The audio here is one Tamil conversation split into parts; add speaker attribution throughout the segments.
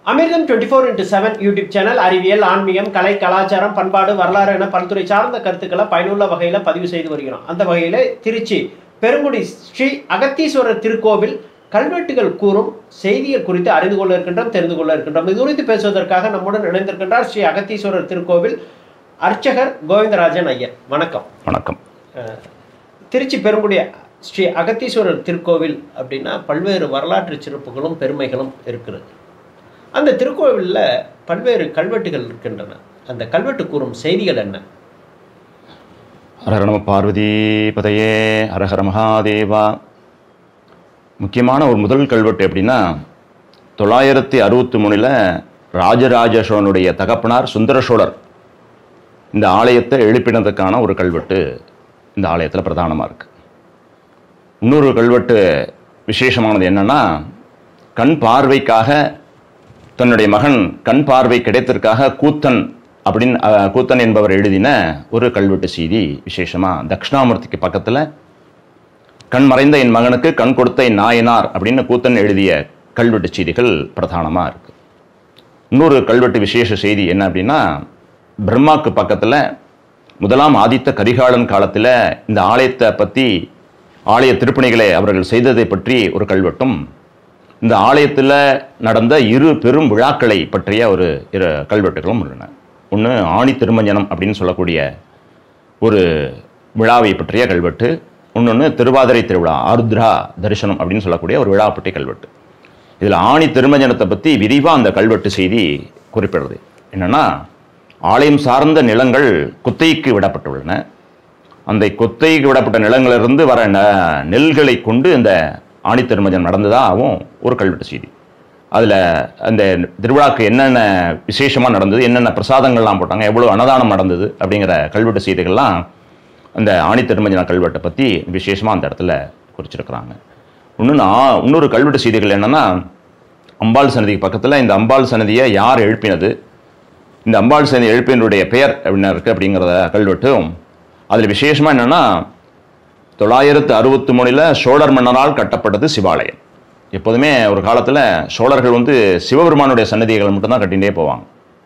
Speaker 1: அமிர்தம் twenty four into seven YouTube channel அறிவியல் ஆன்மீகம் கலை கலாச்சாரம் பண்பாடு வரலாறு என பல்துறை சார்ந்த கருத்துக்களை பயனுள்ள வகையில் பதிவு செய்து வருகிறோம் அந்த வகையில் திருச்சி பெருங்குடி ஸ்ரீ அகத்தீஸ்வரர் திருக்கோவில் கல்வெட்டுகள் கூறும் செய்திகள் குறித்து அறிந்து கொள்ள இருக்கின்றோம் தெரிந்து கொள்ள இருக்கின்றோம் இது குறித்து பேசுவதற்காக நம்முடன் இணைந்திருக்கின்றார் ஸ்ரீ அகத்தீஸ்வரர் திருக்கோவில் அர்ச்சகர் கோவிந்தராஜன் ஐயர் வணக்கம்
Speaker 2: வணக்கம்
Speaker 1: அஹ், திருச்சி பெருங்குடி ஸ்ரீ அகத்தீஸ்வரர் திருக்கோவில் அப்படின்னா பல்வேறு வரலாற்று சிறப்புகளும் பெருமைகளும் இருக்கிறது அந்த திருக்கோவிலில் பல்வேறு கல்வெட்டுகள் இருக்கின்றன அந்த கல்வெட்டு கூறும் செய்திகள் என்ன
Speaker 2: ஹரஹர நம பார்வதி பதையே ஹரஹர மகாதேவா முக்கியமான ஒரு முதல் கல்வெட்டு எப்படின்னா தொள்ளாயிரத்தி அறுபத்தி மூணில் ராஜராஜ சோழனுடைய தகப்பனார் சுந்தர சோழர் இந்த ஆலயத்தை எழுப்பினதுக்கான ஒரு கல்வெட்டு இந்த ஆலயத்தில் பிரதானமாக இருக்கு இன்னொரு கல்வெட்டு விசேஷமானது என்னன்னா கண் பார்வைக்காக தன்னுடைய மகன் கண் பார்வை கிடைத்ததற்காக கூத்தன் அப்படின்னு அஹ், கூத்தன் என்பவர் எழுதின ஒரு கல்வெட்டு செய்தி விசேஷமா தட்சிணாமூர்த்திக்கு பக்கத்தில் கண் மறைந்த என் மகனுக்கு கண் கொடுத்த என் நாயனார் அப்படின்னு கூத்தன் எழுதிய கல்வெட்டு செய்திகள் பிரதானமாக இருக்கு இன்னொரு கல்வெட்டு விசேஷ செய்தி என்ன அப்படின்னா பிரம்மாக்கு பக்கத்தில் முதலாம் ஆதித்த கரிகாலன் காலத்தில் இந்த ஆலயத்தை பற்றி ஆலய திருப்பணிகளை அவர்கள் செய்ததை பற்றி ஒரு கல்வெட்டும் இந்த ஆலயத்தில் நடந்த இரு பெரும் விழாக்களை பற்றிய ஒரு இரு கல்வெட்டுகளும் உள்ளன ஒன்று ஆணி திருமஞ்சனம் அப்படின்னு சொல்லக்கூடிய ஒரு விழாவை பற்றிய கல்வெட்டு இன்னொன்று திருவாதிரை திருவிழா ஆருத்ரா தரிசனம் அப்படின்னு சொல்லக்கூடிய ஒரு விழா பற்றிய கல்வெட்டு இதில் ஆணி திருமஞ்சனத்தை பற்றி விரிவாக அந்த கல்வெட்டு செய்தி குறிப்பிடுறது என்னன்னா ஆலயம் சார்ந்த நிலங்கள் குத்தகைக்கு விடப்பட்டுள்ளன அந்த கொத்தைக்கு விடப்பட்ட நிலங்களிலிருந்து வர ந- நெல்களை கொண்டு இந்த ஆணி திருமஞ்சனம் நடந்ததாகவும் ஒரு கல்வெட்டு செய்தி அதில் அந்த திருவிழாக்கு என்னென்ன விசேஷமாக நடந்தது என்னென்ன பிரசாதங்கள்லாம் போட்டாங்க எவ்வளோ அன்னதானம் நடந்தது அப்படிங்கிற கல்வெட்டு செய்திகள்லாம் அந்த ஆணி திருமஞ்சன கல்வெட்டை பற்றி விசேஷமாக அந்த இடத்துல குறிச்சிருக்கிறாங்க இன்னொன்று இன்னொரு கல்வெட்டு செய்திகள் என்னென்னா அம்பாள் சன்னதிக்கு பக்கத்தில் இந்த அம்பாள் சன்னதியை யார் எழுப்பினது இந்த அம்பாள் சன்னதி எழுப்பினுடைய பெயர் என்ன இருக்குது அப்படிங்கிறத கல்வெட்டும் அதில் விசேஷமாக என்னென்னா தொள்ளாயிரத்து அறுபத்தி மூணில் சோழர் மன்னரால் கட்டப்பட்டது சிவாலயம் எப்போதுமே ஒரு காலத்தில் சோழர்கள் வந்து சிவபெருமானுடைய சன்னதிகளை மட்டும்தான் கட்டிகிட்டே போவாங்க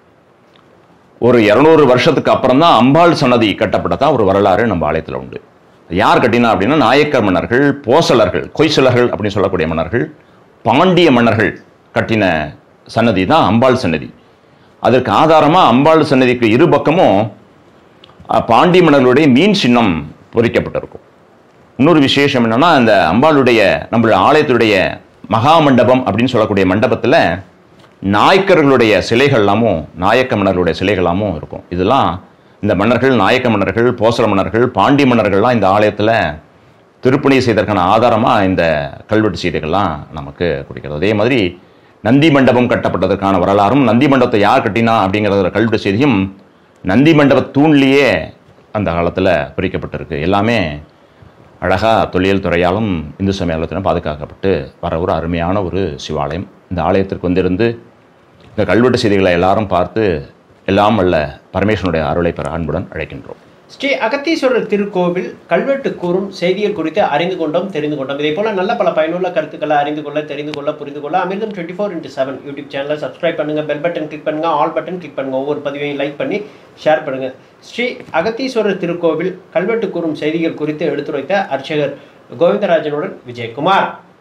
Speaker 2: ஒரு இரநூறு வருஷத்துக்கு அப்புறம் தான் அம்பாள் சன்னதி கட்டப்பட்டதா ஒரு வரலாறு நம்ம ஆலயத்தில் உண்டு யார் கட்டினா அப்படின்னா நாயக்கர் மன்னர்கள் போசலர்கள் கொய்சலர்கள் அப்படின்னு சொல்லக்கூடிய மன்னர்கள் பாண்டிய மன்னர்கள் கட்டின சன்னதி தான் அம்பாள் சன்னதி அதற்கு ஆதாரமாக அம்பாள் சன்னதிக்கு இரு பக்கமும் அஹ், பாண்டிய மன்னர்களுடைய மீன் சின்னம் பொறிக்கப்பட்டிருக்கும் இன்னொரு விசேஷம் என்னன்னா அந்த அம்பாளுடைய நம்மளுடைய ஆலயத்துடைய மகா மண்டபம் அப்படின்னு சொல்லக்கூடிய மண்டபத்தில் நாயக்கர்களுடைய சிலைகள்லாமும் நாயக்க மன்னர்களுடைய சிலைகளாமும் இருக்கும் இதெல்லாம் இந்த மன்னர்கள் நாயக்க மன்னர்கள் போசல மன்னர்கள் பாண்டி மன்னர்கள்லாம் இந்த ஆலயத்தில் திருப்பணி செய்ததற்கான ஆதாரமாக இந்த கல்வெட்டு செய்திகள்லாம் நமக்கு குறிக்கிறது அதே மாதிரி நந்தி மண்டபம் கட்டப்பட்டதற்கான வரலாறும் நந்தி மண்டபத்தை யார் கட்டினா அப்படிங்கிற கல்வெட்டு செய்தியும் நந்தி மண்டப தூண்லேயே அந்த காலத்தில் பொறிக்கப்பட்டிருக்கு எல்லாமே அழகாக தொழில் துறையாலும் இந்து சமயத்திலும் பாதுகாக்கப்பட்டு வர ஒரு அருமையான ஒரு சிவாலயம் இந்த ஆலயத்திற்கு வந்திருந்து இந்த கல்வெட்டு செய்திகளை எல்லாரும் பார்த்து எல்லாம் வல்ல பரமேஸ்வரனுடைய அருளை பெற அன்புடன் அழைக்கின்றோம்
Speaker 1: ஸ்ரீ அகத்தீஸ்வரர் திருக்கோவில் கல்வெட்டு கூறும் செய்திகள் குறித்து அறிந்து கொண்டோம் தெரிந்து கொண்டோம் இதே போல நல்ல பல பயனுள்ள கருத்துக்களை அறிந்து கொள்ள தெரிந்து கொள்ள புரிந்து கொள்ள Amirtham twenty four into seven YouTube சேனலை சப்ஸ்கிரைப் பண்ணுங்க பெல் பட்டன் கிளிக் பண்ணுங்க ஆல் பட்டன் கிளிக் பண்ணுங்க ஒவ்வொரு பதிவையும் லைக் பண்ணி ஷேர் பண்ணுங்க ஸ்ரீ அகத்தீஸ்வரர் திருக்கோவில் கல்வெட்டு கூறும் செய்திகள் குறித்து எடுத்துரைத்த அர்ச்சகர் கோவிந்தராஜனுடன் விஜயகுமார்